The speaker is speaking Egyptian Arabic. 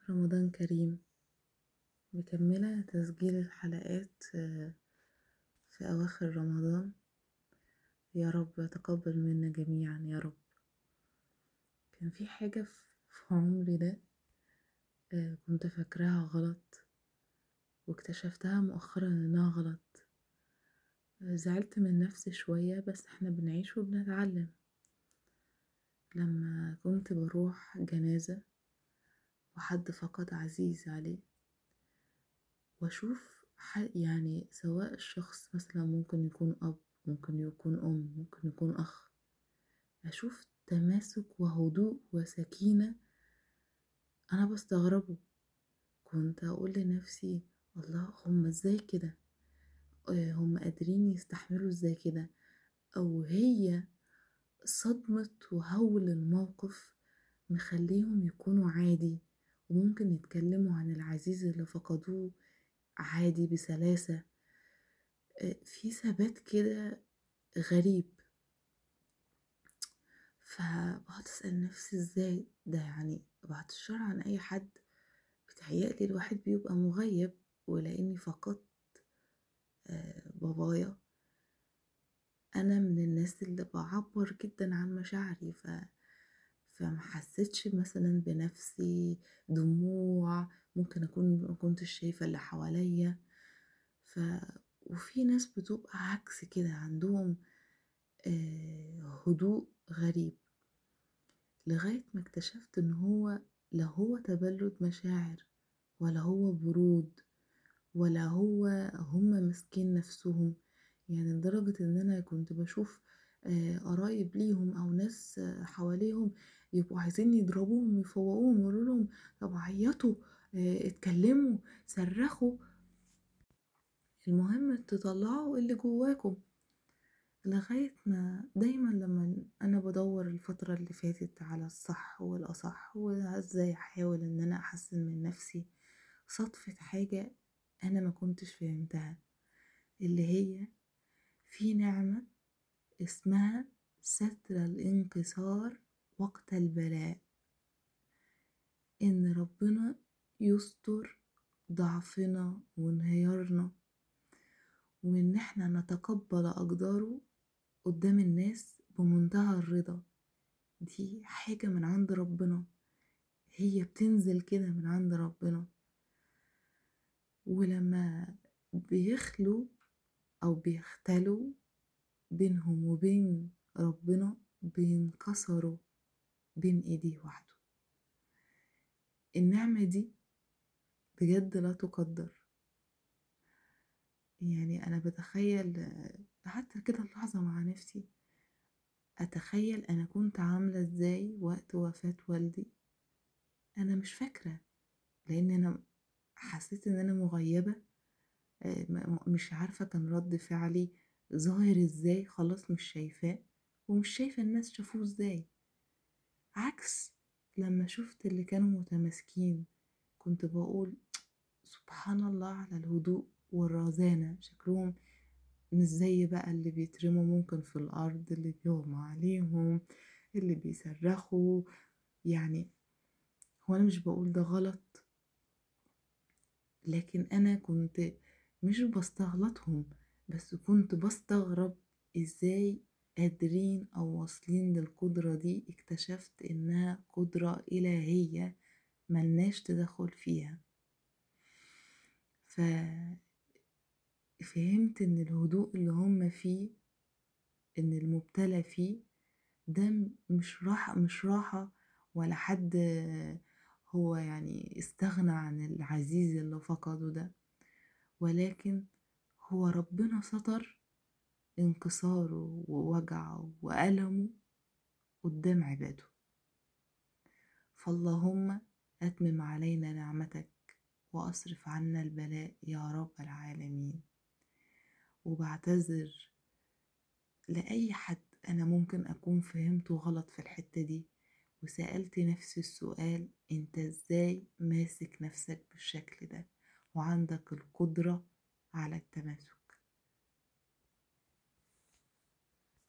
رمضان كريم مكملة تسجيل الحلقات آه، في أواخر رمضان يا رب تقبل منا جميعا يا رب كان في حاجة في عمري ده آه، كنت فاكراها غلط واكتشفتها مؤخرا انها غلط آه، زعلت من نفسي شوية بس احنا بنعيش وبنتعلم لما كنت بروح جنازة وحد فقد عزيز عليه واشوف يعني سواء الشخص مثلا ممكن يكون اب ممكن يكون ام ممكن يكون اخ اشوف تماسك وهدوء وسكينة انا بستغربه كنت اقول لنفسي الله هم ازاي كده آه، هم قادرين يستحملوا ازاي كده او هي صدمة وهول الموقف مخليهم يكونوا عادي وممكن يتكلموا عن العزيز اللي فقدوه عادي بسلاسة آه، في ثبات كده غريب فبقعد أسأل نفسي ازاي ده يعني بعد الشر عن أي حد بتهيألي الواحد بيبقى مغيب ولأني فقدت آه، بابايا أنا من الناس اللي بعبر جدا عن مشاعري ف فما حسيتش مثلا بنفسي دموع ممكن اكون ما كنتش شايفه اللي حواليا ف وفي ناس بتبقى عكس كده عندهم آه هدوء غريب لغايه ما اكتشفت ان هو لا هو تبلد مشاعر ولا هو برود ولا هو هم ماسكين نفسهم يعني لدرجة ان انا كنت بشوف آه، قرايب ليهم او ناس حواليهم يبقوا عايزين يضربوهم ويفوقوهم يقولوا لهم طب عيطوا آه، اتكلموا صرخوا المهم تطلعوا اللي جواكم لغاية ما دايما لما أنا بدور الفترة اللي فاتت على الصح والأصح وازاي أحاول إن أنا أحسن من نفسي صدفت حاجة أنا ما كنتش فهمتها اللي هي في نعمة اسمها ستر الانكسار وقت البلاء إن ربنا يستر ضعفنا وانهيارنا وإن احنا نتقبل أقداره قدام الناس بمنتهى الرضا دي حاجة من عند ربنا هي بتنزل كده من عند ربنا ولما بيخلوا أو بيختلوا بينهم وبين ربنا بينكسروا بين ايديه وحده النعمة دي بجد لا تقدر يعني انا بتخيل حتى كده لحظة مع نفسي اتخيل انا كنت عاملة ازاي وقت وفاة والدي انا مش فاكرة لان انا حسيت ان انا مغيبة آه، مش عارفة كان رد فعلي ظاهر ازاي خلاص مش شايفاه ومش شايفة الناس شافوه ازاي عكس لما شفت اللي كانوا متماسكين كنت بقول سبحان الله على الهدوء والرزانة شكلهم مش زي بقى اللي بيترموا ممكن في الأرض اللي بيغمى عليهم اللي بيصرخوا يعني هو أنا مش بقول ده غلط لكن أنا كنت مش بستغلطهم بس كنت بستغرب ازاي قادرين او واصلين للقدرة دي اكتشفت انها قدرة الهية ملناش تدخل فيها ف فهمت ان الهدوء اللي هم فيه ان المبتلى فيه ده مش راحة مش راحة ولا حد هو يعني استغنى عن العزيز اللي فقده ده ولكن هو ربنا ستر انكساره ووجعه وألمه قدام عباده فاللهم أتمم علينا نعمتك وأصرف عنا البلاء يا رب العالمين وبعتذر لأي حد أنا ممكن أكون فهمته غلط في الحتة دي وسألت نفسي السؤال أنت إزاي ماسك نفسك بالشكل ده وعندك القدرة على التماسك